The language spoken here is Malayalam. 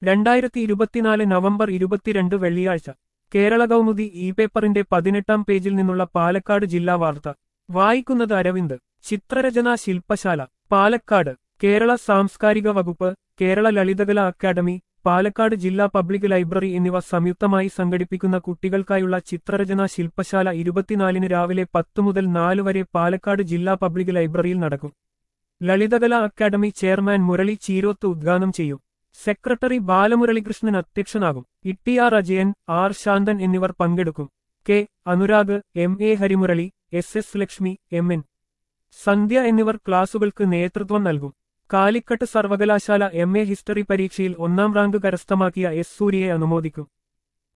രണ്ടായിരത്തി ഇരുപത്തിനാല് നവംബർ ഇരുപത്തിരണ്ട് വെള്ളിയാഴ്ച കേരള കൗമുദി ഇ പേപ്പറിന്റെ പതിനെട്ടാം പേജിൽ നിന്നുള്ള പാലക്കാട് ജില്ലാ വാർത്ത വായിക്കുന്നത് അരവിന്ദ് ചിത്രരചനാ ശില്പശാല പാലക്കാട് കേരള സാംസ്കാരിക വകുപ്പ് കേരള ലളിതകല അക്കാദമി പാലക്കാട് ജില്ലാ പബ്ലിക് ലൈബ്രറി എന്നിവ സംയുക്തമായി സംഘടിപ്പിക്കുന്ന കുട്ടികൾക്കായുള്ള ചിത്രരചനാ ശില്പശാല ഇരുപത്തിനാലിന് രാവിലെ പത്ത് മുതൽ നാല് വരെ പാലക്കാട് ജില്ലാ പബ്ലിക് ലൈബ്രറിയിൽ നടക്കും ലളിതകല അക്കാദമി ചെയർമാൻ മുരളി ചീരോത്ത് ഉദ്ഘാടനം ചെയ്യും സെക്രട്ടറി ബാലമുരളികൃഷ്ണൻ അധ്യക്ഷനാകും E R Ajayan R Santhan എന്നിവർ പങ്കെടുക്കും K Anurag M A Harimurali S S Lakshmi M N Sandhya എന്നിവർ ക്ലാസുകൾക്ക് നേതൃത്വം നൽകും കാലിക്കട്ട് സർവകലാശാല എം എ ഹിസ്റ്ററി പരീക്ഷയിൽ ഒന്നാം റാങ്ക് കരസ്ഥമാക്കിയ എസ് സൂര്യയെ അനുമോദിക്കും